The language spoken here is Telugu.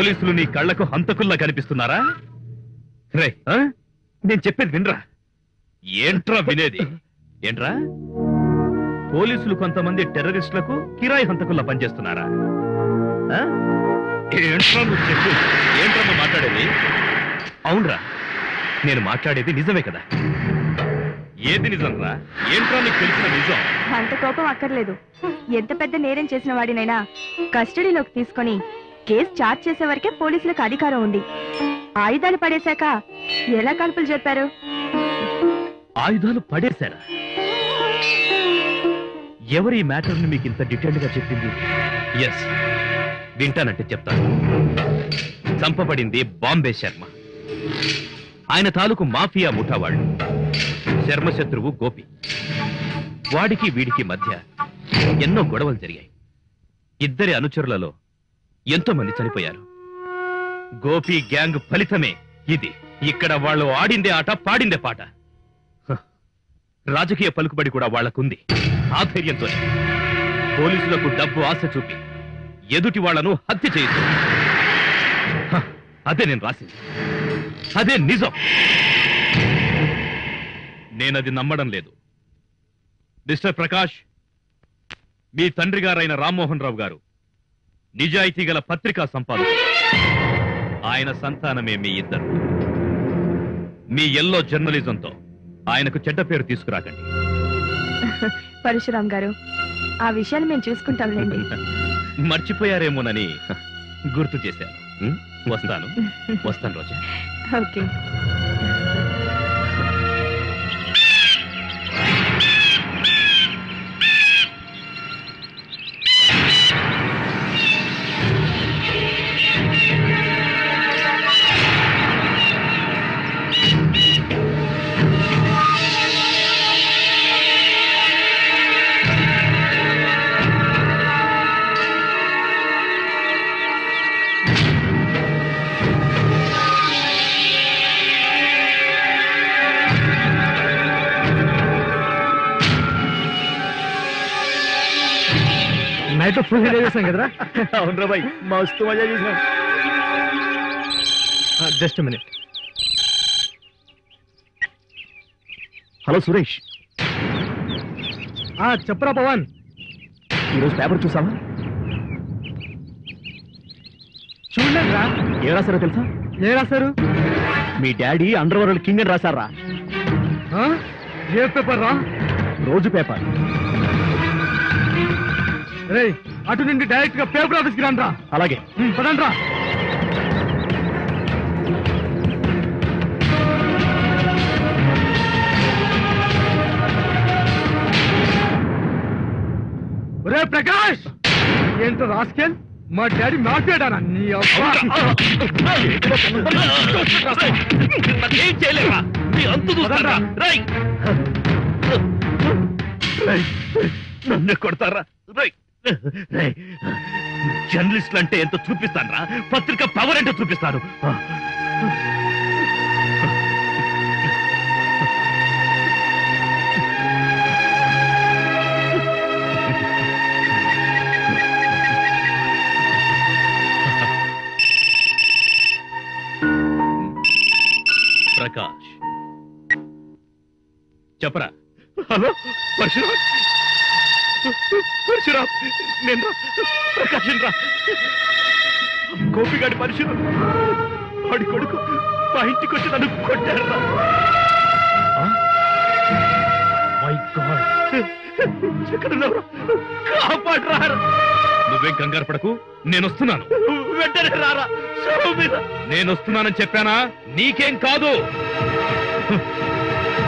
పోలీసులు నీ కళ్ళకు హంతకుల్లా కనిపిస్తున్నారా రే ఆ? నేను చెప్పేది వినరా ఏంట్రా వినేది ఏంట్రా పోలీసులు కొంతమంది టెర్రరిస్టులకు కిరాయి హంతకుల్లా పనిచేస్తున్నారా ఆ? ఏంట్రా నువ్వు చెప్పు ఏంట్రా నువ్వు మాట్లాడేది అవునరా నేను మాట్లాడేది నిజమే కదా ఏది నిజంరా ఏంట్రా నీకు తెలిసిన నిజం అంత కోపం అక్కర్లేదు ఎంత పెద్ద నేరం చేసిన వాడినైనా కస్టడీలోకి తీసుకొని కేసు చార్జ్ చేసే వరకే పోలీసులకు అధికారం ఉంది ఆయుధాలు పడేశాక ఎలా కాల్పులు చెప్పారు ఆయుధాలు పడేశారా ఎవరి ఈ మ్యాటర్ని మీకు ఇంత డీటెయిల్డ్ గా చెప్పింది ఎస్ వింటానంటే చెప్తాను చంపబడింది బాంబే శర్మ ఆయన తాలూకు మాఫియా ముఠావాళ్ళు శర్మ శత్రువు గోపి వాడికి వీడికి మధ్య ఎన్నో గొడవలు జరిగాయి ఇద్దరి అనుచరులలో ఎంతో మంది చనిపోయారు గోపి గ్యాంగ్ ఫలితమే ఇది ఇక్కడ వాళ్ళు ఆడిందే ఆట పాడిందే పాట హ. రాజకీయ పలుకుబడి కూడా వాళ్లకుంది ఆ ధైర్యంతో పోలీసులకు డబ్బు ఆశ చూపి ఎదుటి వాళ్లను హత్య చేయొచ్చు హ, అదే నేను రాసింది అదే నిజం నేనది నమ్మడం లేదు మిస్టర్ ప్రకాష్ మీ తండ్రి గారైన రామ్మోహన్ రావు గారు నిజాయితీ గల పత్రికా సంపాదకుడు ఆయన సంతానమే మీ ఇద్దరు మీ ఎల్లో జర్నలిజంతో ఆయనకు చెడ్డ పేరు తీసుకురాకండి పరశురాం గారు ఆ విషయాలు మేము చూసుకుంటాంలేండి మర్చిపోయారేమోనని గుర్తు చేశాను ఉం? వస్తాను వస్తాను Roja okay night full enjoy చేసాం కదరా అవునరా బాయ్ మస్తు మజా చేసినాం జస్ట్ మినిట్ హలో సురేష్ చెప్పరా పవన్ ఈరోజు పేపర్ చూసావా చూడలేదురా ఏ రాశారో తెలుసా ఏ రాశారు మీ డాడీ అండర్ వరల్డ్ కింగ్ అని రాశారా ఆ? ఏ పేపర్ రా రోజు పేపర్ రే అటు నుండి డైరెక్ట్ గా పేపర్ ఆఫీస్ కి రండి రా అలాగే పదండి రా రే ప్రకాష్ ఏంటో రాస్కెల్ మా డాడీ మాట్లాడానా నీ అబ్బా ఏం చేయలేరా నీ అంతు చూస్తారా రై రై నన్ను కొడతారా రై రై జర్నలిస్టులు అంటే ఎంత చూపిస్తాను రా పత్రిక పవర్ అంటే చూపిస్తాను ప్రకాష్ చెప్పరా హలో పరశురామ్ పరశురామ్ నేను రా. ప్రకాశం రా గోపిగాడి పరశురామ్ వాడి కొడుకు మా ఇంటికి వచ్చి నన్ను కొట్టారు రా మై గాడ్ ఎక్కడ ఉన్నావురా? కాపాడరా నువ్వేం కంగారు పడకు నేను వస్తున్నాను వెంటనే రారా శవం మీద నేను వస్తున్నానని చెప్పానా నీకేం కాదు